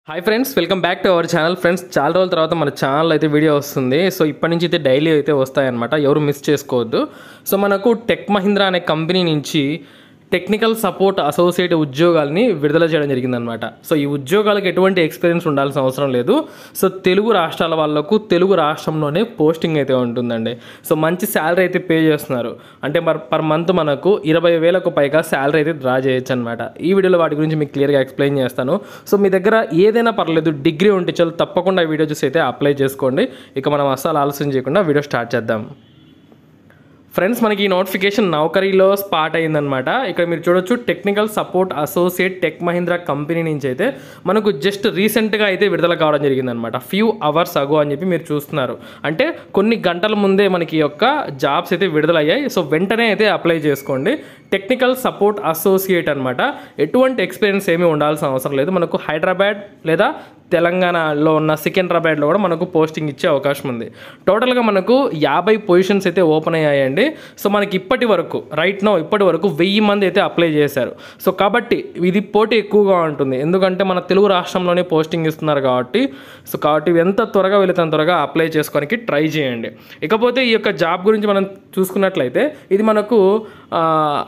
hi friends welcome back to our channel friends చాలా రోజుల తర్వాత మన ఛానల్ అయితే వీడియో వస్తుంది సో ఇప్పటి నుంచి అయితే డైలీ అయితే వస్తాయన్నమాట ఎవరు మిస్ చేసుకోవద్దు సో మనకు టెక్ మహీంద్రా అనే కంపెనీ నుంచి టెక్నికల్ సపోర్ట్ అసోసియేట్ ఉద్యోగాల్ని విడుదల చేయడం జరిగిందనమాట సో ఈ ఉద్యోగాలకు ఎటువంటి ఎక్స్పీరియన్స్ ఉండాల్సిన అవసరం లేదు సో తెలుగు రాష్ట్రాల వాళ్ళకు తెలుగు రాష్ట్రంలోనే పోస్టింగ్ అయితే ఉంటుందండి సో మంచి శాలరీ అయితే పే చేస్తున్నారు అంటే పర్ పర్ మంత్ మనకు ఇరవై వేలకు పైగా శాలరీ అయితే డ్రా చేయొచ్చు అనమాట ఈ వీడియోలో వాటి గురించి మీకు క్లియర్గా ఎక్స్ప్లెయిన్ చేస్తాను సో మీ దగ్గర ఏదైనా పర్లేదు డిగ్రీ ఉంటే చాలు తప్పకుండా ఈ వీడియో చూసి అయితే అప్లై చేసుకోండి ఇక మనం అస్సలు ఆలస్యం చేయకుండా వీడియో స్టార్ట్ చేద్దాం ఫ్రెండ్స్ మనకి ఈ నోటిఫికేషన్ నౌకరీలో స్పాట్ అయిందనమాట ఇక్కడ మీరు చూడొచ్చు technical support associate tech Mahindra company నుంచి అయితే మనకు జస్ట్ రీసెంట్గా అయితే విడుదల కావడం జరిగిందనమాట ఫ్యూ అవర్స్ అగో అని చెప్పి మీరు చూస్తున్నారు అంటే కొన్ని గంటల ముందే మనకి ఈ యొక్క జాబ్స్ అయితే విడుదలయ్యాయి సో వెంటనే అయితే అప్లై చేసుకోండి టెక్నికల్ సపోర్ట్ అసోసియేట్ అనమాట ఎటువంటి ఎక్స్పీరియన్స్ ఏమీ ఉండాల్సిన అవసరం లేదు మనకు హైదరాబాద్ లేదా తెలంగాణలో ఉన్న సికింద్రాబాద్లో కూడా మనకు పోస్టింగ్ ఇచ్చే అవకాశం ఉంది టోటల్గా మనకు యాభై పొజిషన్స్ అయితే ఓపెన్ అయ్యాయండి సో మనకి ఇప్పటి వరకు రైట్ నో ఇప్పటి వరకు వెయ్యి మంది అయితే అప్లై చేశారు సో కాబట్టి ఇది పోటీ ఎక్కువగా ఉంటుంది ఎందుకంటే మన తెలుగు రాష్ట్రంలోనే పోస్టింగ్ ఇస్తున్నారు కాబట్టి సో కాబట్టి ఎంత త్వరగా వెళితే అంత త్వరగా అప్లై చేసుకోవడానికి ట్రై చేయండి ఇకపోతే ఈ యొక్క జాబ్ గురించి మనం చూసుకున్నట్లయితే ఇది మనకు ఆ,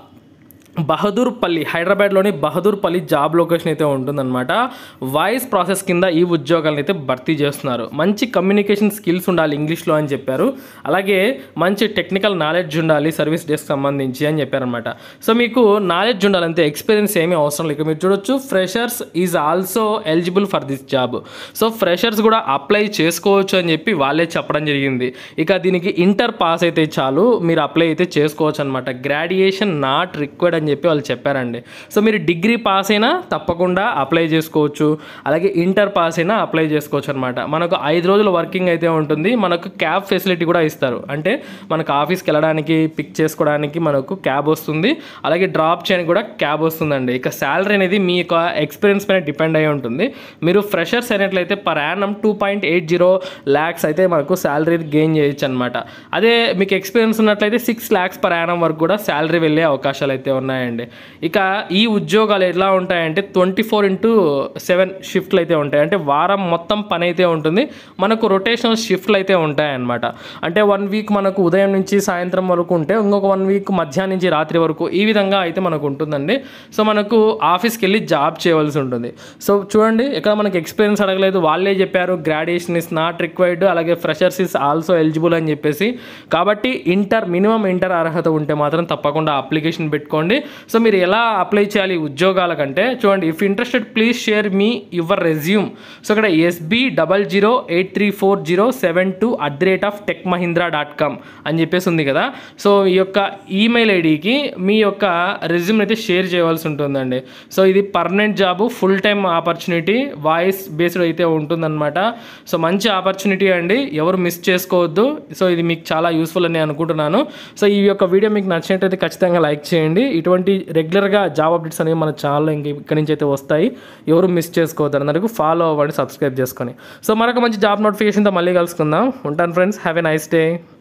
బహదూర్పల్లి హైదరాబాద్లోని బహదూర్పల్లి జాబ్ లొకేషన్ అయితే ఉంటుందన్నమాట వాయిస్ ప్రాసెస్ కింద ఈ ఉద్యోగాలను అయితే భర్తీ చేస్తున్నారు మంచి కమ్యూనికేషన్ స్కిల్స్ ఉండాలి ఇంగ్లీష్లో అని చెప్పారు అలాగే మంచి టెక్నికల్ నాలెడ్జ్ ఉండాలి సర్వీస్ డెస్క్ సంబంధించి అని చెప్పారనమాట సో మీకు నాలెడ్జ్ ఉండాలి అంతే ఎక్స్పీరియన్స్ ఏమీ అవసరం లేదు ఇక మీరు చూడొచ్చు freshers is also eligible for this job so freshers కూడా అప్లై చేసుకోవచ్చు అని చెప్పి వాళ్ళే చెప్పడం జరిగింది ఇక దీనికి ఇంటర్ పాస్ అయితే చాలు మీరు అప్లై అయితే చేసుకోవచ్చు అనమాట గ్రాడ్యుయేషన్ నాట్ రిక్వైర్డ్ అని చెప్పి వాళ్ళు చెప్పారండి సో మీరు డిగ్రీ పాస్ అయినా తప్పకుండా అప్లై చేసుకోవచ్చు అలాగే ఇంటర్ పాస్ అయినా అప్లై చేసుకోవచ్చు అనమాట మనకు ఐదు రోజుల వర్కింగ్ అయితే ఉంటుంది మనకు క్యాబ్ ఫెసిలిటీ కూడా ఇస్తారు అంటే మనకు ఆఫీస్కి వెళ్ళడానికి పిక్ చేసుకోవడానికి మనకు క్యాబ్ వస్తుంది అలాగే డ్రాప్ చేయడానికి కూడా క్యాబ్ వస్తుందండి ఇక శాలరీ అనేది మీ యొక్క ఎక్స్పీరియన్స్ పైన డిపెండ్ అయి ఉంటుంది మీరు ఫ్రెషర్స్ అయినట్లయితే per annum two point eight zero lakhs అయితే మనకు శాలరీ గెయిన్ చేయొచ్చు అనమాట అదే మీకు ఎక్స్పీరియన్స్ ఉన్నట్లయితే సిక్స్ ల్యాక్స్ పర్ యానం వరకు కూడా శాలరీ వెళ్ళే అవకాశాలు అయితే ఉన్నాయండి ఇక ఈ ఉద్యోగాలు ఎలా ఉంటాయంటే ట్వంటీ ఫోర్ ఇంటూ సెవెన్ షిఫ్ట్లు అయితే ఉంటాయి అంటే వారం మొత్తం పని అయితే ఉంటుంది మనకు రొటేషనల్ షిఫ్ట్లు అయితే ఉంటాయన్నమాట అంటే వన్ వీక్ మనకు ఉదయం నుంచి సాయంత్రం వరకు ఉంటే ఇంకొక వన్ వీక్ మధ్యాహ్నం నుంచి రాత్రి వరకు ఈ విధంగా అయితే మనకు ఉంటుందండి సో మనకు ఆఫీస్కి వెళ్ళి జాబ్ చేయవలసి ఉంటుంది సో చూడండి ఇక్కడ మనకి ఎక్స్పీరియన్స్ అడగలేదు వాళ్ళే చెప్పారు గ్రాడ్యుయేషన్ ఇస్ నాట్ రిక్వైర్డ్ అలాగే ఫ్రెషర్స్ ఇస్ ఆల్సో ఎలిజిబుల్ అని చెప్పేసి కాబట్టి ఇంటర్ మినిమం ఇంటర్ అర్హత ఉంటే మాత్రం తప్పకుండా అప్లికేషన్ పెట్టుకోండి సో మీరు ఎలా అప్లై చేయాలి ఉద్యోగాల కంటే చూడండి ఇఫ్ ఇంట్రెస్టెడ్ ప్లీజ్ షేర్ మీ యువర్ రెజ్యూమ్ సో ఇక్కడ SB double zero eight three four zero seven two at the rate of tech Mahindra dot com అని చెప్పేసి ఉంది కదా సో ఈ యొక్క ఈమెయిల్ ఐడికి మీ యొక్క రెజ్యూమ్ అయితే షేర్ చేయవలసి ఉంటుందండి సో ఇది permanent job full time opportunity voice based అయితే ఉంటుందన్నమాట సో మంచి ఆపర్చునిటీ అండి ఎవరు మిస్ చేసుకోవద్దు సో ఇది మీకు చాలా యూస్ఫుల్ అని అనుకుంటున్నాను సో ఈ యొక్క వీడియో మీకు నచ్చినట్టయితే ఖచ్చితంగా లైక్ చేయండి ఇటువంటి రెగ్యులర్గా జాబ్ అప్డేట్స్ అనేవి మన ఛానల్లో ఇంక ఇక్కడి నుంచి అయితే వస్తాయి ఎవరు మిస్ చేసుకోవద్దు అందరికీ ఫాలో అవ్వండి సబ్స్క్రైబ్ చేసుకొని సో మరొక మంచి జాబ్ నోటిఫికేషన్తో మళ్ళీ కలుసుకుందాం ఉంటాను friends have a nice day